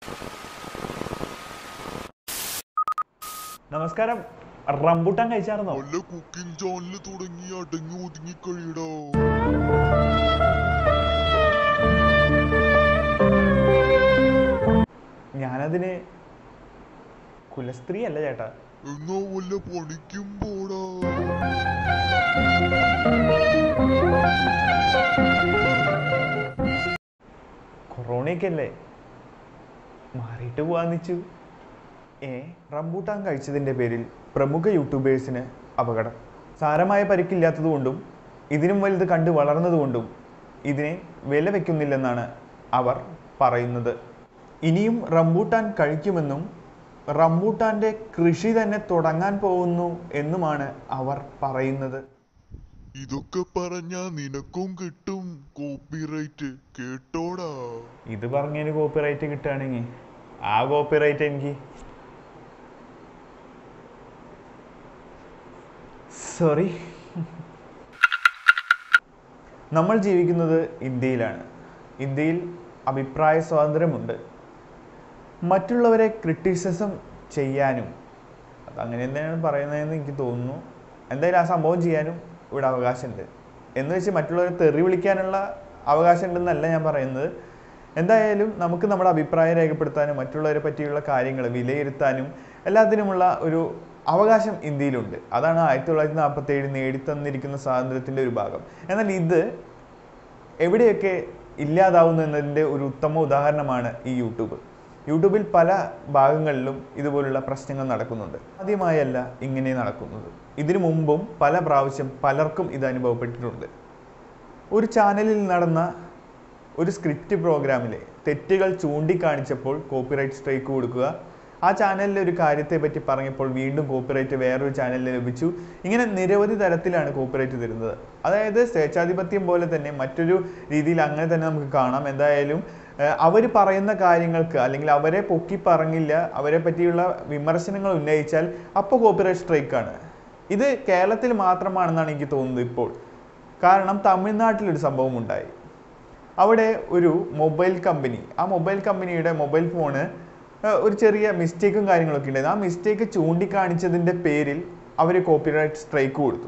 നമസ്കാരം റംബൂട്ടാൻ കഴിച്ചായിരുന്നോ വല്ല കുക്കിംഗ് ചാനൽ തുടങ്ങി അടങ്ങി ഒതുങ്ങി കഴിയടാ ഞാനതിന് കുലസ്ത്രീ അല്ല ചേട്ടാ എന്നാ വല്ല പണിക്കും പോടാ കൊറോണയൊക്കെ അല്ലേ മാറിയിട്ട് പോവാന്ന് വെച്ചു ഏ റംബൂട്ടാൻ കഴിച്ചതിൻ്റെ പേരിൽ പ്രമുഖ യൂട്യൂബേഴ്സിന് അപകടം സാരമായ പരിക്കില്ലാത്തതുകൊണ്ടും ഇതിനും വലുത് കണ്ട് വളർന്നതുകൊണ്ടും ഇതിനെ വില വയ്ക്കുന്നില്ലെന്നാണ് അവർ പറയുന്നത് ഇനിയും റംബൂട്ടാൻ കഴിക്കുമെന്നും റംബൂട്ടാൻ്റെ കൃഷി തന്നെ തുടങ്ങാൻ പോകുന്നു എന്നുമാണ് അവർ പറയുന്നത് ഇതൊക്കെ പറഞ്ഞാ നിനക്കും കിട്ടും കോപ്പിറൈറ്റ് കേട്ടോടാ ഇത് പറഞ്ഞതിന് കോപ്പിറൈറ്റ് കിട്ടുകയാണെങ്കിൽ ആ കോപ്പിറൈറ്റ് എനിക്ക് സോറി നമ്മൾ ജീവിക്കുന്നത് ഇന്ത്യയിലാണ് ഇന്ത്യയിൽ അഭിപ്രായ സ്വാതന്ത്ര്യമുണ്ട് മറ്റുള്ളവരെ ക്രിറ്റിസിസം ചെയ്യാനും അതങ്ങനെ തന്നെയാണ് പറയുന്നതെന്ന് എനിക്ക് തോന്നുന്നു എന്തായാലും ആ സംഭവം ചെയ്യാനും ഇവിടെ അവകാശമുണ്ട് എന്ന് വെച്ച് മറ്റുള്ളവരെ തെറി വിളിക്കാനുള്ള അവകാശം ഉണ്ടെന്നല്ല ഞാൻ പറയുന്നത് എന്തായാലും നമുക്ക് നമ്മുടെ അഭിപ്രായം രേഖപ്പെടുത്താനും മറ്റുള്ളവരെ പറ്റിയുള്ള കാര്യങ്ങൾ വിലയിരുത്താനും എല്ലാത്തിനുമുള്ള ഒരു അവകാശം ഇന്ത്യയിലുണ്ട് അതാണ് ആയിരത്തി തൊള്ളായിരത്തി നാൽപ്പത്തി ഏഴ് നേടിത്തന്നിരിക്കുന്ന സ്വാതന്ത്ര്യത്തിൻ്റെ ഒരു ഭാഗം എന്നാൽ ഇത് എവിടെയൊക്കെ ഇല്ലാതാവുന്നു എന്നതിൻ്റെ ഒരു ഉത്തമ ഉദാഹരണമാണ് ഈ യൂട്യൂബ് യൂട്യൂബിൽ പല ഭാഗങ്ങളിലും ഇതുപോലുള്ള പ്രശ്നങ്ങൾ നടക്കുന്നുണ്ട് ആദ്യമായല്ല ഇങ്ങനെ നടക്കുന്നത് ഇതിനു മുമ്പും പല പ്രാവശ്യം പലർക്കും ഇത് അനുഭവപ്പെട്ടിട്ടുണ്ട് ഒരു ചാനലിൽ നടന്ന ഒരു സ്ക്രിപ്റ്റ് പ്രോഗ്രാമിലെ തെറ്റുകൾ ചൂണ്ടിക്കാണിച്ചപ്പോൾ കോപ്പിറൈറ്റ് സ്ട്രൈക്ക് കൊടുക്കുക ആ ചാനലിലെ ഒരു കാര്യത്തെ പറ്റി പറഞ്ഞപ്പോൾ വീണ്ടും കോപ്പിറൈറ്റ് വേറൊരു ചാനലിൽ ലഭിച്ചു ഇങ്ങനെ നിരവധി തരത്തിലാണ് കോപ്പിറൈറ്റ് തരുന്നത് അതായത് സ്വേച്ഛാധിപത്യം പോലെ തന്നെ മറ്റൊരു രീതിയിൽ അങ്ങനെ തന്നെ നമുക്ക് കാണാം എന്തായാലും അവർ പറയുന്ന കാര്യങ്ങൾക്ക് അല്ലെങ്കിൽ അവരെ പൊക്കി പറഞ്ഞില്ല അവരെ പറ്റിയുള്ള വിമർശനങ്ങൾ ഉന്നയിച്ചാൽ അപ്പോൾ കോപ്പിറൈറ്റ് സ്ട്രൈക്കാണ് ഇത് കേരളത്തിൽ മാത്രമാണെന്നാണ് എനിക്ക് തോന്നുന്നത് ഇപ്പോൾ കാരണം തമിഴ്നാട്ടിലൊരു സംഭവം ഉണ്ടായി അവിടെ ഒരു മൊബൈൽ കമ്പനി ആ മൊബൈൽ കമ്പനിയുടെ മൊബൈൽ ഫോണ് ഏഹ്, ഒരു ചെറിയ മിസ്റ്റേക്കും കാര്യങ്ങളൊക്കെ ഉണ്ടായിരുന്നു ആ മിസ്റ്റേക്ക് ചൂണ്ടിക്കാണിച്ചതിൻ്റെ പേരിൽ അവർ കോപ്പിറൈറ്റ് സ്ട്രൈക്ക് കൊടുത്തു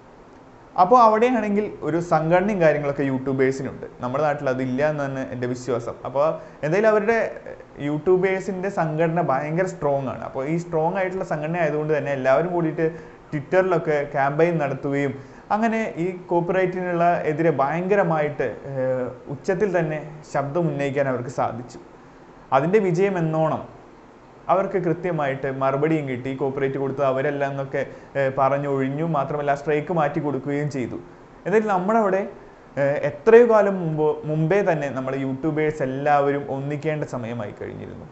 അപ്പോൾ അവിടെയാണെങ്കിൽ ഒരു സംഘടനയും കാര്യങ്ങളൊക്കെ യൂട്യൂബേഴ്സിനുണ്ട് നമ്മുടെ നാട്ടിൽ അതില്ല എന്നാണ് എൻ്റെ വിശ്വാസം അപ്പോൾ എന്തായാലും അവരുടെ യൂട്യൂബേഴ്സിൻ്റെ സംഘടന ഭയങ്കര സ്ട്രോങ് ആണ് അപ്പോൾ ഈ സ്ട്രോങ് ആയിട്ടുള്ള സംഘടന ആയതുകൊണ്ട് തന്നെ എല്ലാവരും കൂടിയിട്ട് ട്വിറ്ററിലൊക്കെ ക്യാമ്പയിൻ നടത്തുകയും അങ്ങനെ ഈ കോപ്പിറൈറ്റിനുള്ള എതിരെ ഭയങ്കരമായിട്ട് ഏഹ്, ഉച്ചത്തിൽ തന്നെ ശബ്ദം ഉന്നയിക്കാൻ അവർക്ക് സാധിച്ചു അതിൻ്റെ വിജയം എന്നോണം അവർക്ക് കൃത്യമായിട്ട് മറുപടിയും കിട്ടി കോപ്പറേറ്റ് കൊടുത്ത് അവരെല്ലാം എന്നൊക്കെ ഏഹ്, പറഞ്ഞൊഴിഞ്ഞു മാത്രമല്ല സ്ട്രൈക്ക് മാറ്റി കൊടുക്കുകയും ചെയ്തു എന്തായാലും നമ്മുടെ അവിടെ ഏഹ്, എത്രയോ കാലം മുമ്പ് മുമ്പേ തന്നെ നമ്മൾ യൂട്യൂബേഴ്സ് എല്ലാവരും ഒന്നിക്കേണ്ട സമയമായി കഴിഞ്ഞിരുന്നു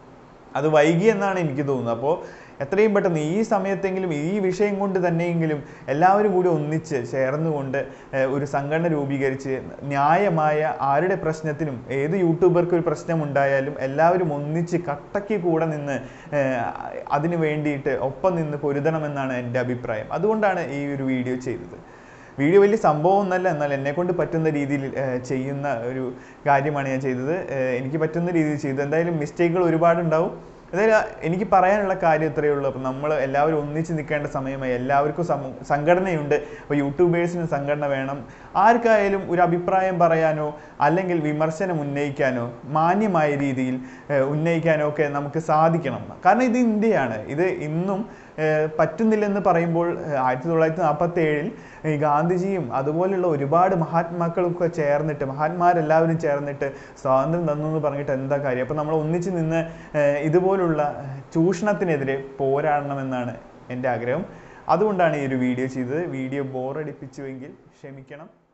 അത് വൈകി എന്നാണ് എനിക്ക് തോന്നുന്നത് അപ്പോൾ എത്രയും പെട്ടെന്ന് ഈ സമയത്തെങ്കിലും ഈ വിഷയം കൊണ്ട് തന്നെയെങ്കിലും എല്ലാവരും കൂടി ഒന്നിച്ച് ചേർന്നുകൊണ്ട് ഏഹ്, ഒരു സംഘടന രൂപീകരിച്ച് ന്യായമായ ആരുടെ പ്രശ്നത്തിനും ഏത് യൂട്യൂബർക്ക് ഒരു പ്രശ്നം ഉണ്ടായാലും എല്ലാവരും ഒന്നിച്ച് കട്ടയ്ക്ക് കൂടെ നിന്ന് ഏഹ്, അതിന് വേണ്ടിയിട്ട് ഒപ്പം നിന്ന് പൊരുതണമെന്നാണ് എൻ്റെ അഭിപ്രായം അതുകൊണ്ടാണ് ഈ ഒരു വീഡിയോ ചെയ്തത് വീഡിയോ വലിയ സംഭവം ഒന്നല്ല എന്നാൽ എന്നെ കൊണ്ട് പറ്റുന്ന രീതിയിൽ ഏഹ്, ചെയ്യുന്ന ഒരു കാര്യമാണ് ഞാൻ ചെയ്തത് ഏഹ്, എനിക്ക് പറ്റുന്ന രീതിയിൽ ചെയ്തു എന്തായാലും മിസ്റ്റേക്കുകൾ ഒരുപാടുണ്ടാവും എന്തായാലും എനിക്ക് പറയാനുള്ള കാര്യം ഇത്രയേ ഉള്ളൂ അപ്പം നമ്മൾ എല്ലാവരും ഒന്നിച്ച് നിൽക്കേണ്ട സമയമായി എല്ലാവർക്കും സമ സംഘടനയുണ്ട് അപ്പോൾ യൂട്യൂബേഴ്സിന് സംഘടന വേണം ആർക്കായാലും ഒരു അഭിപ്രായം പറയാനോ അല്ലെങ്കിൽ വിമർശനം ഉന്നയിക്കാനോ മാന്യമായ രീതിയിൽ ഏഹ്, ഉന്നയിക്കാനോ ഒക്കെ നമുക്ക് സാധിക്കണം കാരണം ഇത് ഇന്ത്യയാണ് ഇത് ഇന്നും ഏഹ്, പറ്റുന്നില്ലെന്ന് പറയുമ്പോൾ ഏഹ്, ആയിരത്തി തൊള്ളായിരത്തി നാൽപ്പത്തി ഏഴിൽ ഈ ഗാന്ധിജിയും അതുപോലുള്ള ഒരുപാട് മഹാത്മാക്കളൊക്കെ ചേർന്നിട്ട് മഹാന്മാരെല്ലാവരും ചേർന്നിട്ട് സ്വാതന്ത്ര്യം തന്നു എന്ന് പറഞ്ഞിട്ട് എന്താ കാര്യം അപ്പോൾ നമ്മൾ ഒന്നിച്ച് നിന്ന് ഏഹ്, ഇതുപോലുള്ള ഏഹ്, ചൂഷണത്തിനെതിരെ പോരാടണമെന്നാണ് എൻ്റെ ആഗ്രഹം അതുകൊണ്ടാണ് ഈ ഒരു വീഡിയോ ചെയ്തത് വീഡിയോ ബോറടിപ്പിച്ചുവെങ്കിൽ ക്ഷമിക്കണം